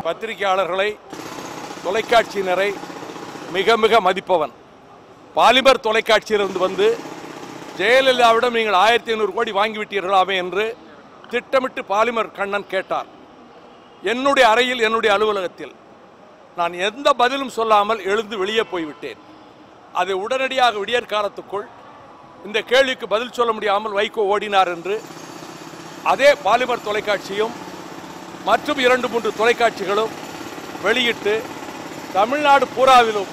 பத்திரிகையாளர்களை தொலைக்காட்சியினரை மிக மிக மதிப்பவன் பாலிமர் தொலைக்காட்சியிலிருந்து வந்து ஜெயலலிதாவிடம் நீங்கள் ஆயிரத்தி ஐநூறு கோடி வாங்கிவிட்டீர்களாமே என்று திட்டமிட்டு பாலிமர் கண்ணன் கேட்டார் என்னுடைய அறையில் என்னுடைய அலுவலகத்தில் நான் எந்த பதிலும் சொல்லாமல் எழுந்து வெளியே போய்விட்டேன் அதை உடனடியாக விடியற் காலத்துக்குள் இந்த கேள்விக்கு பதில் சொல்ல முடியாமல் வைகோ ஓடினார் என்று அதே பாலிமர் தொலைக்காட்சியும் மற்றும் இரண்டு மூன்று தொலைக்காட்சிகளும் வெளியிட்டு தமிழ்நாடு பூராவிலும்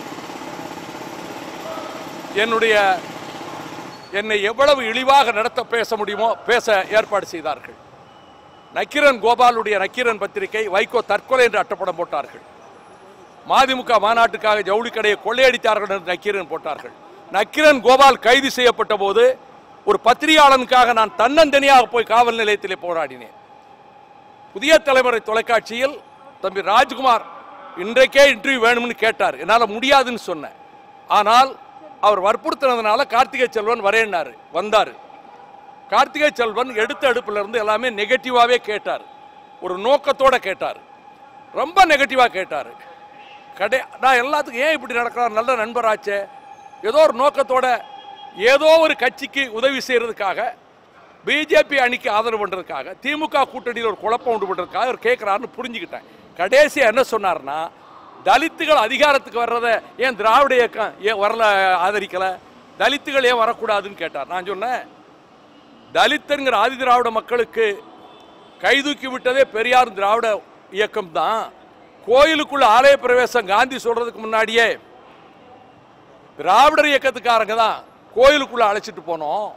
என்னுடைய என்னை எவ்வளவு இழிவாக நடத்த பேச முடியுமோ பேச ஏற்பாடு செய்தார்கள் நக்கீரன் கோபாலுடைய நக்கீரன் பத்திரிகை வைகோ தற்கொலை என்று அட்டப்படம் போட்டார்கள் மதிமுக மாநாட்டுக்காக ஜவுளி கடையை கொள்ளையடித்தார்கள் என்று நக்கீரன் போட்டார்கள் நக்கீரன் கோபால் கைது செய்யப்பட்ட போது ஒரு பத்திரிகையாளனுக்காக நான் தன்னந்தனியாக போய் காவல் நிலையத்திலே போராடினேன் புதிய தலைமுறை தொலைக்காட்சியில் தம்பி ராஜ்குமார் இன்றைக்கே இன்டர்வியூ வேணும்னு கேட்டார் என்னால் முடியாதுன்னு சொன்னேன் ஆனால் அவர் வற்புறுத்தினதுனால கார்த்திகை செல்வன் வரேன்னாரு வந்தார் கார்த்திகை செல்வன் எடுத்த அடுப்புல இருந்து எல்லாமே நெகட்டிவாவே கேட்டார் ஒரு நோக்கத்தோட கேட்டார் ரொம்ப நெகட்டிவா கேட்டார் கடை நான் எல்லாத்துக்கும் ஏன் இப்படி நடக்கிறார் நல்ல நண்பராச்சே ஏதோ ஒரு நோக்கத்தோட ஏதோ ஒரு கட்சிக்கு உதவி செய்யறதுக்காக பிஜேபி அணிக்கு ஆதரவு பண்றதுக்காக திமுக கூட்டணியில் ஒரு குழப்பம் உண்டு பண்றதுக்காக அவர் கேட்கிறாருன்னு புரிஞ்சுக்கிட்டேன் கடைசியா என்ன சொன்னார்னா தலித்துகள் அதிகாரத்துக்கு வர்றதை ஏன் திராவிட இயக்கம் ஏன் வரல ஆதரிக்கல தலித்துகள் ஏன் வரக்கூடாதுன்னு கேட்டார் நான் சொன்னேன் தலித்துங்கிற ஆதி திராவிட மக்களுக்கு கைதூக்கி விட்டதே பெரியார் திராவிட இயக்கம் தான் கோயிலுக்குள்ள ஆலய பிரவேசம் காந்தி சொல்றதுக்கு முன்னாடியே திராவிடர் இயக்கத்துக்காரங்க தான் கோயிலுக்குள்ள அழைச்சிட்டு போனோம்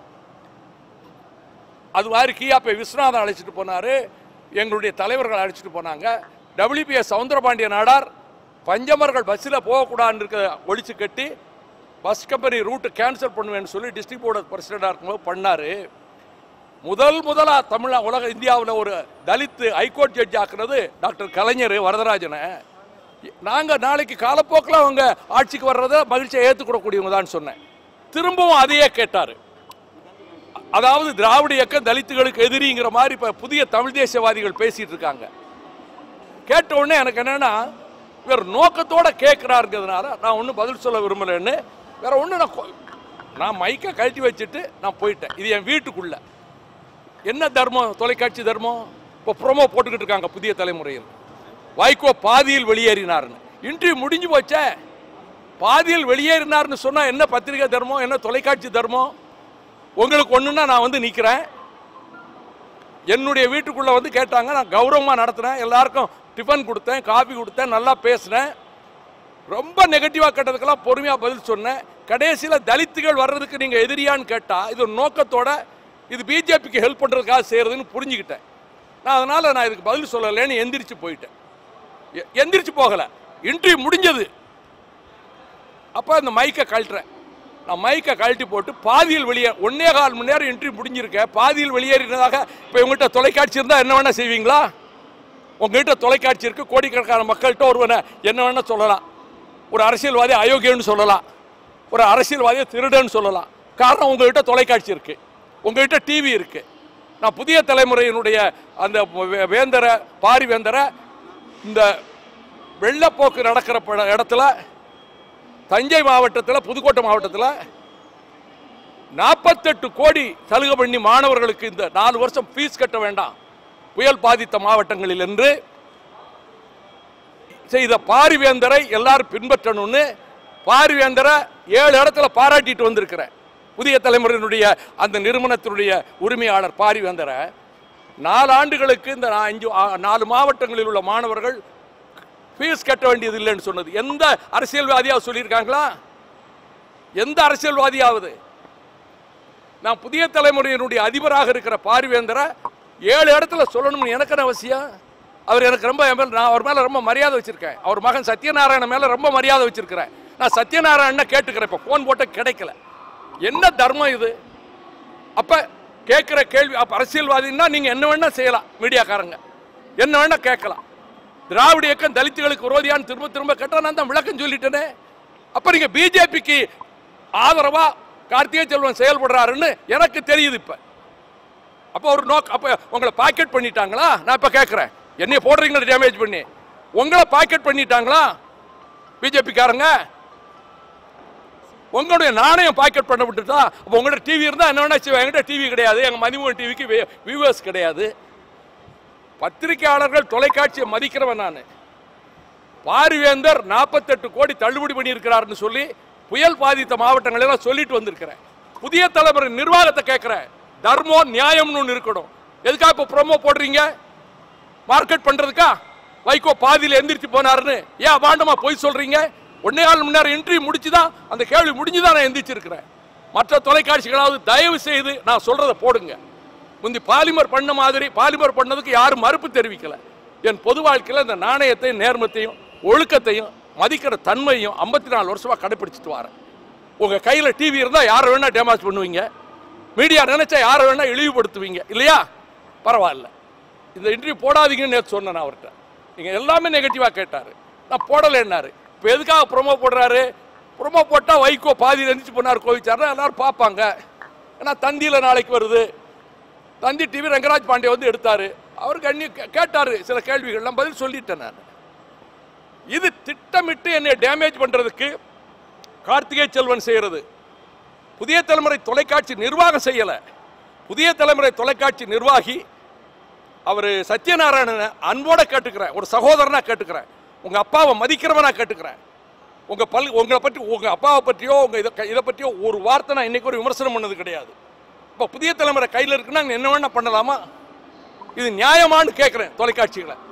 அது மாதிரி கியாப்பை விஸ்வநாதன் அழைச்சிட்டு போனாரு எங்களுடைய தலைவர்கள் அழைச்சிட்டு போனாங்க டபிள்யூபிஎஸ் சவுந்தரபாண்டிய நாடார் பஞ்சமர்கள் பஸ்ஸில் போகக்கூடாதுன்னு இருக்க ஒழிச்சு கட்டி பஸ் கம்பெனி ரூட்டு கேன்சல் பண்ணுவேன்னு சொல்லி டிஸ்ட்ரிக்ட் போர்டு பிரசிடண்டாக இருக்கும்போது பண்ணாரு முதல் முதலா தமிழ் உலக இந்தியாவில் ஒரு தலித்து ஹைகோர்ட் ஜட்ஜ் ஆக்குனது டாக்டர் கலைஞர் வரதராஜனை நாங்கள் நாளைக்கு காலப்போக்கில் அவங்க ஆட்சிக்கு வர்றதை மகிழ்ச்சியை ஏற்றுக்கூடக்கூடியவங்க தான் சொன்னேன் திரும்பவும் அதையே கேட்டார் அதாவது திராவிட இயக்கம் தலித்துகளுக்கு எதிரிங்கிற மாதிரி இப்போ புதிய தமிழ் தேசியவாதிகள் பேசிட்டு இருக்காங்க கேட்ட உடனே எனக்கு என்னன்னா இவர் நோக்கத்தோட கேட்கிறாருங்கிறதுனால நான் ஒன்றும் பதில் சொல்ல விரும்பலைன்னு வேற ஒன்று நான் கொ- நான் மைக்கை கழட்டி வச்சுட்டு நான் போயிட்டேன் இது என் வீட்டுக்குள்ள என்ன தர்மம் தொலைக்காட்சி தர்மம் இப்போ ப்ரோமோ போட்டுக்கிட்டு இருக்காங்க புதிய தலைமுறையில் வைகோ பாதியில் வெளியேறினார்னு இன்டர்வியூ முடிஞ்சு போச்சே பாதியில் வெளியேறினார்னு சொன்னா என்ன பத்திரிகை தர்மம் என்ன தொலைக்காட்சி தர்மம் உங்களுக்கு ஒண்ணுன்னா நான் வந்து நிக்கிறேன் என்னுடைய வீட்டுக்குள்ள வந்து கேட்டாங்க நான் கௌரவமா நடத்தினேன் எல்லாருக்கும் டிஃபன் கொடுத்தேன் காபி கொடுத்தேன் நல்லா பேசினேன் ரொம்ப நெகட்டிவா கேட்டதுக்கெல்லாம் பொறுமையா பதில் சொன்னேன் கடைசியில தலித்துகள் வர்றதுக்கு நீங்க எதிரியான்னு கேட்டா இது ஒரு நோக்கத்தோட இது பிஜேபிக்கு ஹெல்ப் பண்றதுக்காக செய்யறதுன்னு புரிஞ்சுக்கிட்டேன் நான் அதனால நான் இதுக்கு பதில் சொல்லலைன்னு எந்திரிச்சு போயிட்டேன் எ- எந்திரிச்சு போகல இன்டர்வியூ முடிஞ்சது அப்போ இந்த மைக்கை கழட்டுறேன் நான் மைக்கை கழட்டி போட்டு பாதியில் வெளியே ஒன்னே கால் மணி நேரம் இன்டர்வியூ முடிஞ்சிருக்க பாதியில் வெளியேறினதாக இப்போ உங்கள்கிட்ட தொலைக்காட்சி இருந்தால் என்ன வேணால் செய்வீங்களா உங்ககிட்ட தொலைக்காட்சி இருக்கு கோடிக்கணக்கான மக்கள்கிட்ட ஒருவனை என்ன வேணால் சொல்லலாம் ஒரு அரசியல்வாதி அயோக்கியன்னு சொல்லலாம் ஒரு அரசியல்வாதியை திருடன்னு சொல்லலாம் காரணம் உங்ககிட்ட தொலைக்காட்சி இருக்கு உங்ககிட்ட டிவி இருக்கு நான் புதிய தலைமுறையினுடைய அந்த வே- வேந்தரை பாரி வேந்தரை இந்த வெள்ளப்போக்கு நடக்கிற பட- இடத்துல தஞ்சை மாவட்டத்தில் புதுக்கோட்டை மாவட்டத்தில் நாற்பத்தெட்டு கோடி சலுகை பண்ணி மாணவர்களுக்கு இந்த நாலு வருஷம் ஃபீஸ் கட்ட வேண்டாம் புயல் பாதித்த மாவட்டங்களில் என்று செய்த பாரிவேந்தரை எல்லாரும் பின்பற்றணும்னு பாரிவேந்தரை ஏழு இடத்துல பாராட்டிட்டு வந்திருக்கிறேன் புதிய தலைமுறையினுடைய அந்த நிறுவனத்தினுடைய உரிமையாளர் பாரிவேந்தரை நாலு ஆண்டுகளுக்கு இந்த நா- அஞ்சு ஆ- நாலு மாவட்டங்களில் உள்ள மாணவர்கள் ஃபீஸ் கட்ட வேண்டியது இல்லைன்னு சொன்னது எந்த அரசியல்வாதியாவது சொல்லியிருக்காங்களா எந்த அரசியல்வாதியாவது நான் புதிய தலைமுறையினுடைய அதிபராக இருக்கிற பாரிவேந்தரை ஏழு இடத்துல சொல்லணும்னு எனக்கு என்ன அவசியம் அவர் எனக்கு ரொம்ப என் மேல- நான் அவர் மேல ரொம்ப மரியாதை வச்சிருக்கேன் அவர் மகன் சத்யநாராயண மேல ரொம்ப மரியாதை வச்சிருக்கிறேன் நான் சத்யநாராயண கேட்டுக்கிறேன் இப்போ ஃபோன் போட்ட கிடைக்கல என்ன தர்மம் இது அப்ப கேட்கிற கேள்வி அப்ப அரசியல்வாதின்னா நீங்க என்ன வேணா செய்யலாம் மீடியாக்காரங்க என்ன வேணா கேட்கலாம் திராவிட இயக்கம் தலித்துகளுக்கு விரோதியான்னு திரும்ப திரும்ப கேட்டா நான் தான் விளக்கம் சொல்லிட்டேனே அப்ப நீங்க பிஜேபிக்கு ஆதரவா கார்த்திகை செல்வன் செயல்படுறாருன்னு எனக்கு தெரியுது இப்ப அப்போ ஒரு நோக் அப்ப உங்களை பாக்கெட் பண்ணிட்டாங்களா நான் இப்ப கேட்கிறேன் என்னைய போடுறீங்களா டேமேஜ் பண்ணி உங்களை பாக்கெட் பண்ணிட்டாங்களா பிஜேபிக்காரங்க உங்களுடைய நாணயம் பாக்கெட் பண்ண விட்டுட்டா அப்போ உங்கள்ட்ட டிவி இருந்தா என்ன வேணா செய்வேன் என்கிட்ட டிவி கிடையாது எங்க மதிமுக டிவிக்கு வியூவர்ஸ் கிடையாது பத்திரிகையாளர்கள் தொலைக்காட்சியை மதிக்கிறவன் நான் பாரிவேந்தர் நாற்பத்தெட்டு கோடி தள்ளுபடி பண்ணியிருக்கிறார்னு சொல்லி புயல் பாதித்த மாவட்டங்கள் எல்லாம் சொல்லிட்டு வந்திருக்கிறேன் புதிய தலைமுறை நிர்வாகத்தை கேட்கிறேன் தர்மம் நியாயம்னு ஒன்று இருக்கணும் எதுக்காக இப்போ ப்ரோமோ போடுறீங்க மார்க்கெட் பண்றதுக்கா வைகோ பாதியில எந்திரிச்சு போனாருன்னு ஏன் அபாண்டமா போய் சொல்றீங்க ஒன்னே கால் மணி நேரம் இன்டர்வியூ முடிச்சுதான் அந்த கேள்வி முடிஞ்சுதான் நான் எந்திரிச்சிருக்கிறேன் மற்ற தொலைக்காட்சிகளாவது தயவு செய்து நான் சொல்றதை போடுங்க முந்தி பாலிமர் பண்ண மாதிரி பாலிமர் பண்ணதுக்கு யாரும் மறுப்பு தெரிவிக்கல என் பொது வாழ்க்கையில் இந்த நாணயத்தையும் நேர்மத்தையும் ஒழுக்கத்தையும் மதிக்கிற தன்மையும் ஐம்பத்தி நாலு வருஷமா கடைபிடிச்சிட்டு வரேன் உங்க கையில டிவி இருந்தா யாரை வேணா டேமேஜ் பண்ணுவீங்க மீடியா நினைச்சா யாரை வேணா இழிவுபடுத்துவீங்க இல்லையா பரவாயில்ல இந்த இன்டர்வியூ போடாதீங்கன்னு நேற்று சொன்னேன் நான் அவர்கிட்ட நீங்கள் எல்லாமே நெகட்டிவாக கேட்டார் நான் போடலைன்னாரு இப்போ எதுக்காக ப்ரொமோ போடுறாரு ப்ரொமோ போட்டால் வைகோ பாதி எழுந்துச்சு போனார் கோவிச்சார்னா எல்லாரும் பார்ப்பாங்க ஏன்னா தந்தியில் நாளைக்கு வருது தந்தி டிவி ரங்கராஜ் பாண்டே வந்து எடுத்தாரு அவர் கண்ணி கேட்டார் சில கேள்விகள்லாம் பதில் சொல்லிட்டேன் நான் இது திட்டமிட்டு என்னை டேமேஜ் பண்ணுறதுக்கு கார்த்திகை செல்வன் செய்கிறது புதிய தலைமுறை தொலைக்காட்சி நிர்வாகம் செய்யலை புதிய தலைமுறை தொலைக்காட்சி நிர்வாகி அவர் சத்யநாராயணனை அன்போட கேட்டுக்கிறேன் ஒரு சகோதரனா கேட்டுக்கிறேன் உங்க அப்பாவை மதிக்கிறவனா கேட்டுக்கிறேன் உங்க பல் உங்களை பற்றி உங்க அப்பாவை பற்றியோ உங்க இதை இதை பற்றியோ ஒரு வார்த்தை நான் இன்னைக்கு ஒரு விமர்சனம் பண்ணது கிடையாது இப்போ புதிய தலைமுறை கையில் இருக்குன்னா என்ன வேணா பண்ணலாமா இது நியாயமான்னு கேட்குறேன் தொலைக்காட்சிகளை